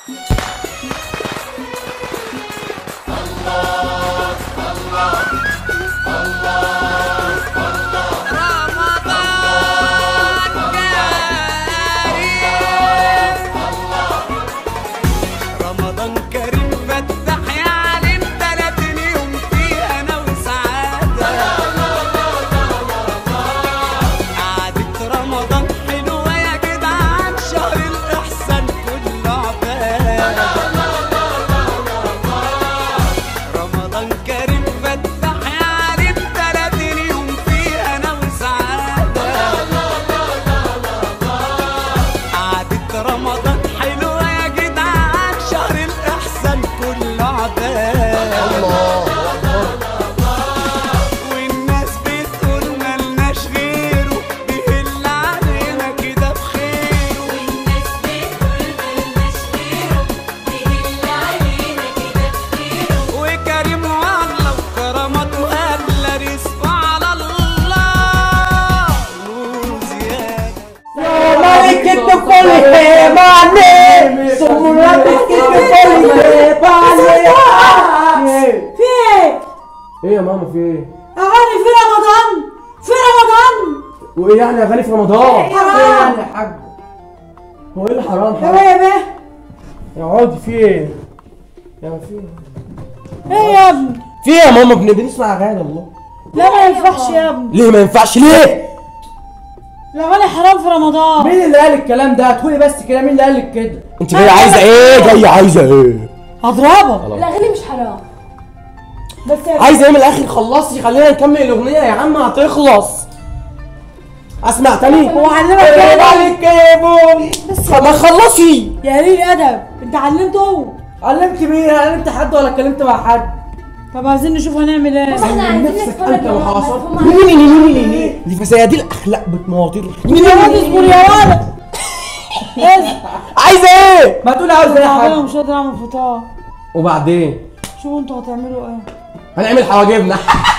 رمضان كريم فتح يا عالم تلاتين يوم فيه انا وسعادة قعدة رمضان حلوة يا جدعان شهر الإحسان كله عبادة رمضان كريم فتح يا عالم تلاتين يوم فيه انا وسعادة قعدة رمضان حلوة يا جدعان شهر الإحسان كله عبادة والناس بتقول ملناش غيره بيهل علينا كده بخيره والناس بتقول ملناش غيره بيهل علينا كده بخيره وكريم والله وكرامته أغلى رزقه على الله نور زيادة ملك الدخول هيباني سمرة الدخول هيباني في ايه؟ ايه يا ماما في ايه؟ اغاني في رمضان في رمضان وايه يعني اغاني في رمضان؟ حرام يا حاج هو ايه اللي حرام يا حرام؟ بيه يا بيه يا عادي في ايه؟ يا في ايه؟ ايه يا ابني؟ في ايه يا ماما بن- بنسمع اغاني والله لا ما ينفعش يا ابني ليه ما ينفعش ليه؟ الاغاني حرام في رمضان مين اللي قال الكلام ده؟ تقولي بس كده مين اللي قال لك كده؟ انت جايه عايزه ايه؟ جايه عايزه ايه؟ هضربك الاغاني مش حرام بس يا عايزه ايه من الاخر خلصي خلينا نكمل الاغنيه يا عم هتخلص اسمع تاني هو علمك كده عليك يا بوي بس ما تخلصي يا قليل الادب انت علمته علمت مين؟ علمت حد ولا اتكلمت مع حد؟ طب عايزين نشوف هنعمل ايه احنا عايزين نفسك نتفرج انت على وحاصل مفهوم دي فساد الاخلاق بتماطر يا واد اصبر يا ولد اصبر عايزه ايه ما تقولي عاوز ايه يا انا حاج؟ مش قادر اعمل فطار وبعدين شوفوا انتوا هتعملوا ايه هنعمل حواجبنا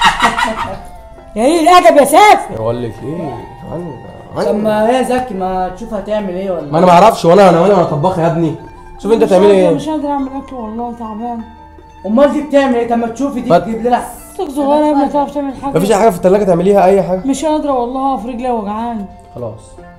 يا قليل الادب يا سافر اقول لك ايه طب ما هي زكي ما تشوف هتعمل ايه ولا ما انا ما اعرفش وانا انا وانا طباخ يا ابني شوف انت مش تعملي قادرة- ايه مش قادر اعمل اكل والله تعبان امال دي بتعمل ايه؟ طب ما تشوفي دي ما- تجيب لنا اختك صغيره يا ابني تعرف تعمل حاجه مفيش حاجه في الثلاجه تعمليها اي حاجه مش قادره والله في رجلي وجعاني خلاص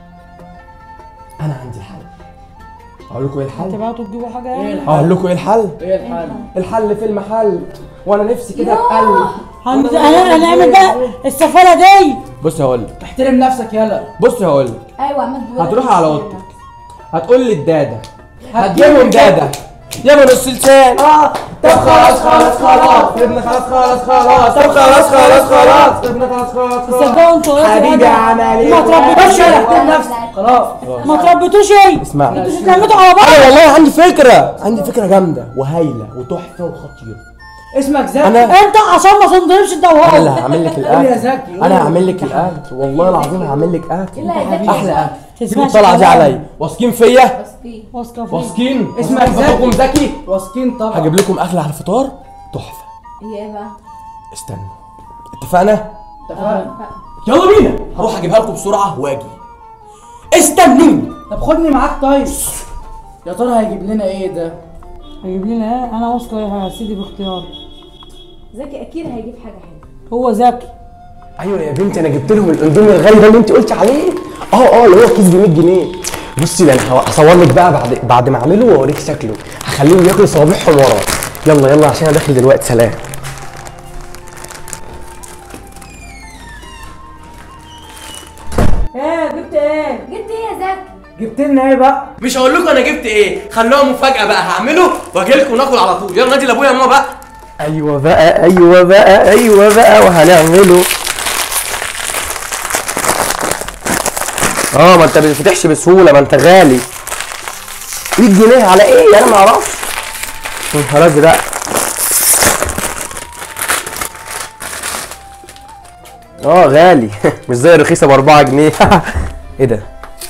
انا عندي الحل اقول لكم ايه الحل تبعتوا تجيبوا حاجه ايه يعني الحل؟ اقول لكم ايه الحل ايه الحل؟ الحل في المحل وانا نفسي كده في قلب هن- هن- هنعمل بقى السفاره دي بص هقول لك احترم نفسك يلا بص هقول لك ايوه عملت بقول هتروح على اوضتك هتقول لي الداده هتجيبهم داده يا نص لسان اه طب خلاص خلاص خلاص ابن خلاص خلاص خلاص طب خلاص خلاص خلاص ابن خلاص خلاص خلاص صدقوا انتوا ايه حبيبي كده؟ عمل ايه ما تربيتوش يلا ايه احترم نفسك خلاص ما تربيتوش ايه اسمع انتوا بتتلمتوا على بعض انا والله عندي فكره عندي فكره جامده وهايله وتحفه وخطيره اسمك زكي انا انت عشان ما تنضربش انت انا اللي وهو هعمل لك قول يا الاكل زكي قول انا يا هعمل لك الاكل والله العظيم هعمل لك اكل لا يا زكي احلى اكل سيبوا تسمعش الطلعه دي كلام. عليا واثقين فيا بس فيه واثقه فيه واثقين اسمك واثقين في زكي. ذكي واثقين طبعا هجيب لكم اكل على الفطار تحفه هي ايه بقى؟ استنوا اتفقنا اتفقنا يلا بينا هروح اجيبها لكم بسرعه واجي استنوني طب خدني معاك طيب يا ترى هيجيب لنا ايه ده؟ هيجيب لنا ايه انا واثقه يا سيدي باختياري زكي اكيد هيجيب حاجه حلوه هو ذكي ايوه يا بنتي انا جبت لهم الاندومي الغالي ده اللي انت قلت عليه اه اه اللي هو كيس ب 100 جنيه بصي ده انا هصور لك بقى بعد بعد ما اعمله واوريك شكله هخليهم ياكلوا صوابعهم ورا يلا يلا عشان انا داخل دلوقتي سلام ايه جبت ايه جبت ايه يا زكي؟ جبت لنا ايه بقى؟ مش هقول لكم انا جبت ايه خلوها مفاجاه بقى هعمله واجي لكم وناكل على طول يلا نادي لابويا وماما بقى ايوه بقى ايوه بقى ايوه بقى وهنعمله اه ما انت ما بتفتحش بسهوله ما انت غالي 100 جنيه على ايه انا ما اعرفش يا نهار ازرق اه غالي مش زي الرخيصه ب 4 جنيه ايه ده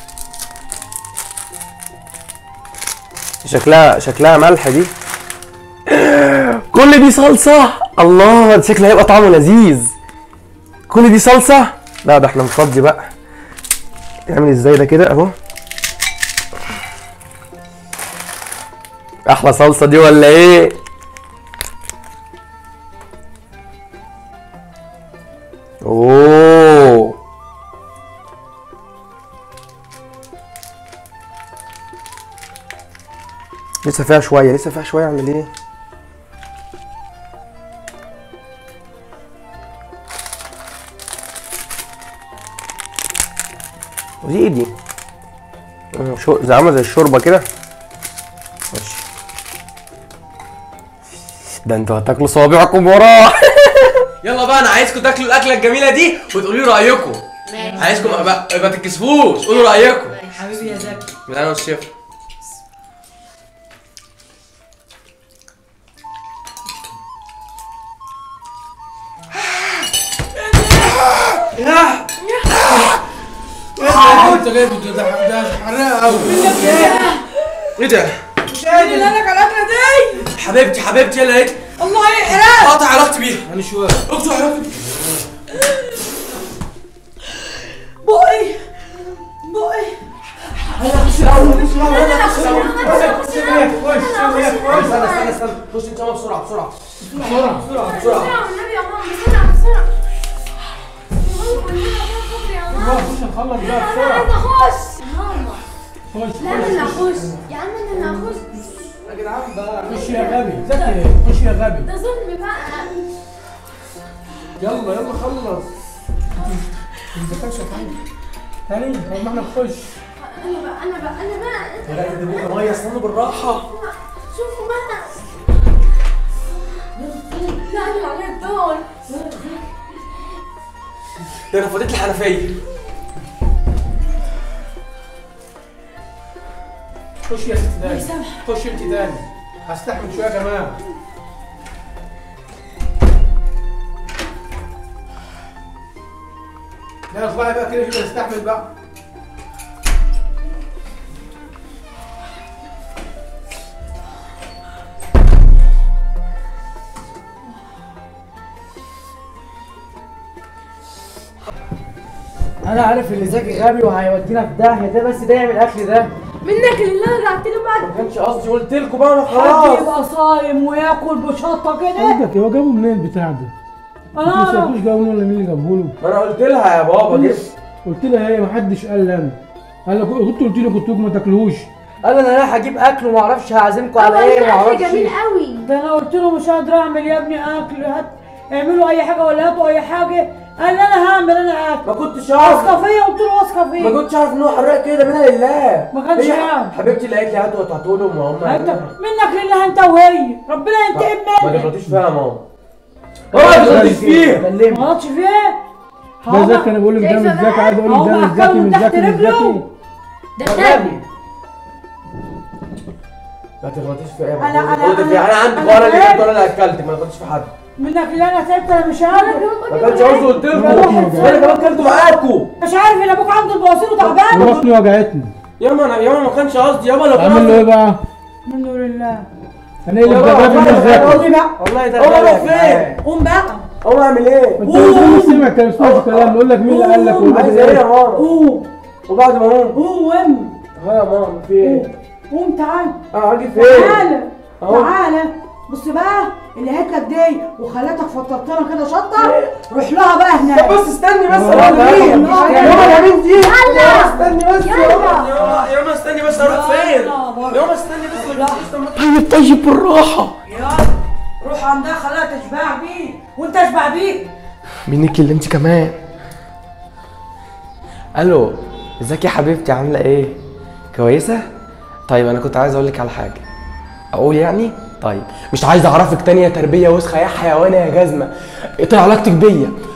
شكلها شكلها ملح دي كل دي صلصة الله ده شكلها هيبقى طعمه لذيذ كل دي صلصة لا ده احنا نفضي بقى يعمل ازاي ده كده اهو احلى صلصه دي ولا ايه اوه لسه فيها شويه لسه فيها شويه اعمل ايه ودي ايه دي آه، شو زي عامله زي الشوربه كده ماشي ده انتوا هتاكلوا صوابعكم وراه يلا بقى انا عايزكم تاكلوا الاكله الجميله دي وتقولوا لي رايكم عايزكم ما ما تتكسفوش قولوا رايكم حبيبي يا زكي من انا والشيف انت جايب ده ده ده حراق قوي ايه ده مين اللي قالك على الاكله دي؟ حبيبتي حبيبتي يلا قالت الله يحرق قاطع علاقتي بيها انا شويه اقطع علاقتي بقي بقي استنى استنى استنى خش انت يلا بسرعه بسرعه بسرعه بسرعه والنبي يا ماما بسرعة بسرعة يا ماما والنبي عشان خاطري يا ماما خش نخلص بقى انا بسرعه عايزة اخش يا ماما خش لا انا اللي اخش يا عم انا اللي اخش يا جدعان بقى خش يا غبي زكي خش يا غبي ده ظلم بقى يلا يلا خلص انت فاكر حاجه تاني طب ما احنا نخش انا بقى انا بقى انا بقى لا ده بقى ميه استنوا بالراحه شوفوا بقى لا انا عليا الدور ده انا فضيت الحنفيه خش يا ست تاني خش انت تاني هستحمل شويه يا جماعه لا اطلعي بقى كده كده استحمل بقى انا عارف اللي زكي غبي وهيودينا في داهيه ده بس ده يعمل الاكل ده منك لله رجعت له بعد ما كانش قصدي قلت لكم بقى انا حد خلاص يبقى صايم وياكل بشطه كده عندك هو جابه منين البتاع ده؟ انا ما اعرف سالتوش جابه منين ولا مين اللي جابه له؟ ما انا قلت لها يا بابا جبت قلت لها ايه محدش قال لي انا قال لك كنت قلت له كنت ما تاكلوش قال انا رايح اجيب اكل وما اعرفش هعزمكم على ايه وما اكل اعرفش جميل قوي ده انا قلت له مش قادر اعمل يا ابني اكل هات اعملوا اي حاجه ولا هاتوا اي حاجه قال لي انا هعمل انا اكل ما كنتش عارف واثقه فيا قلت له واثقه ما فيا كنتش عارف ان هو حراق كده منها لله ما كانش هي يعرف. حبيبتي اللي قالت لي هاتوا وتعطوا لهم وهم انت يعملوا. منك لله انت وهي ربنا ينتقم ما منك تغلطيش فيها يا ماما اوعى ما تغلطيش تغلطي فيها ما غلطش فيه ده زكي انا بقول لك ده مش زكي عايز اقول لك ده هقوم مش أكله زكي من مش تحت زكي مش رجله. زكي ده غبي ما تغلطيش فيها يا أنا- ماما أنا- تغلطي أنا- فيها انا عندي أنا وانا اللي فاهم. جبت وانا اللي اكلت ما تغلطيش في حد منك لله انا تعبت انا مش عارف ما كانش قصدي قلت لكم روح انا كمان كلت معاكم مش عارف ان ابوك عنده البواسير وتعبان وبطني وجعتني ياما انا ياما ما كانش قصدي ياما لو كان اعمل له ايه قصدي بقى؟ منه لله انا ايه اللي يلا، بجد والله مش زكي قولي بقى والله ده هو غبي يا راح جدعان. فين؟ قوم بقى هو اعمل ايه؟ انت لازم تسمع كلام اسمع كلام نقول لك مين اللي قال لك ويقول لك عايز ايه يا ايه ماما؟ قوم وبعد ما اقوم قوم قوم ها يا ماما في ايه؟ قوم تعال اه هاجي فين؟ تعالى أهو. تعالى بص بقى اللي هات لك دي وخلتك فطرتنا كده شطه روح لها بقى هناك طب بس استني بس والله اروح لا، فين؟ مفيش يا كلام. ماما يا بنتي يلا. استني بس يا يلا. ماما يا- يا ماما استني بس اروح فين؟ يلا بره. يا ماما استني بس ما تجيش طب- طيب طيب بالراحه يلا روح عندها خليها تشبع بيه وانت اشبع بيه منك اللي انت كمان الو ازيك يا حبيبتي عامله ايه كويسه طيب انا كنت عايز اقول لك على حاجه اقول يعني طيب مش عايز اعرفك تاني يا تربيه وسخه يا حيوانه يا جزمه اقطع علاقتك بيا